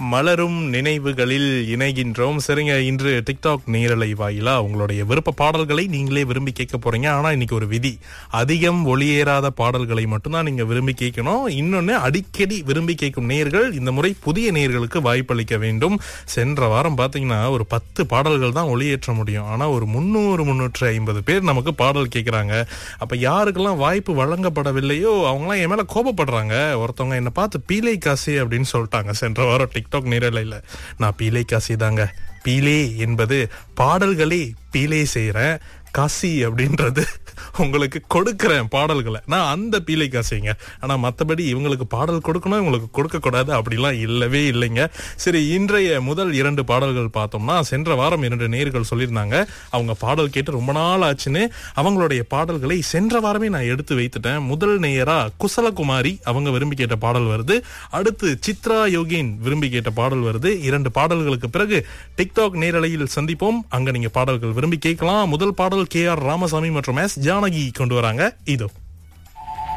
மலரும் நினைவுகளில் இணைகின்றோம் சரிங்க இன்று டிக்டாக் நேரலை வாயிலா உங்களுடைய விருப்ப பாடல்களை நீங்களே விரும்பி கேட்க போறீங்க ஆனா இன்னைக்கு ஒரு விதி அதிகம் ஒளியேறாத பாடல்களை மட்டும்தான் நீங்க விரும்பி கேட்கணும் இன்னொன்னு அடிக்கடி விரும்பி கேட்கும் நேர்கள் இந்த முறை புதிய நேர்களுக்கு வாய்ப்பளிக்க வேண்டும் சென்ற வாரம் பாத்தீங்கன்னா ஒரு பத்து பாடல்கள் தான் ஒளியேற்ற முடியும் ஆனா ஒரு முன்னூறு முன்னூற்று ஐம்பது பேர் நமக்கு பாடல் கேட்கறாங்க அப்ப யாருக்கெல்லாம் வாய்ப்பு வழங்கப்படவில்லையோ அவங்களாம் என் மேல கோபப்படுறாங்க ஒருத்தவங்க என்ன பார்த்து பீலை காசி அப்படின்னு சொல்லிட்டாங்க சென்ற வாரம் டிக்டாக் நேரலையில் நான் பீலை காசி தாங்க பீலே என்பது பாடல்களே பீலே செய்யறேன் காசி அப்படின்றது உங்களுக்கு கொடுக்கிறேன் பாடல்களை நான் அந்த பீலை காசிங்க ஆனா மத்தபடி இவங்களுக்கு பாடல் கொடுக்கணும் இவங்களுக்கு கொடுக்க கூடாது அப்படிலாம் இல்லவே இல்லைங்க சரி இன்றைய முதல் இரண்டு பாடல்கள் பார்த்தோம்னா சென்ற வாரம் இரண்டு நேர்கள் சொல்லியிருந்தாங்க அவங்க பாடல் கேட்டு ரொம்ப நாள் ஆச்சுன்னு அவங்களுடைய பாடல்களை சென்ற வாரமே நான் எடுத்து வைத்துட்டேன் முதல் நேயரா குசலகுமாரி அவங்க விரும்பி கேட்ட பாடல் வருது அடுத்து சித்ரா யோகின் விரும்பி கேட்ட பாடல் வருது இரண்டு பாடல்களுக்கு பிறகு டிக்டாக் நேரலையில் சந்திப்போம் அங்க நீங்க பாடல்கள் விரும்பி கேட்கலாம் முதல் பாடல் கே ஆர் ராமசாமி மற்றும் எஸ் ஜானகி கொண்டு வராங்க இதோ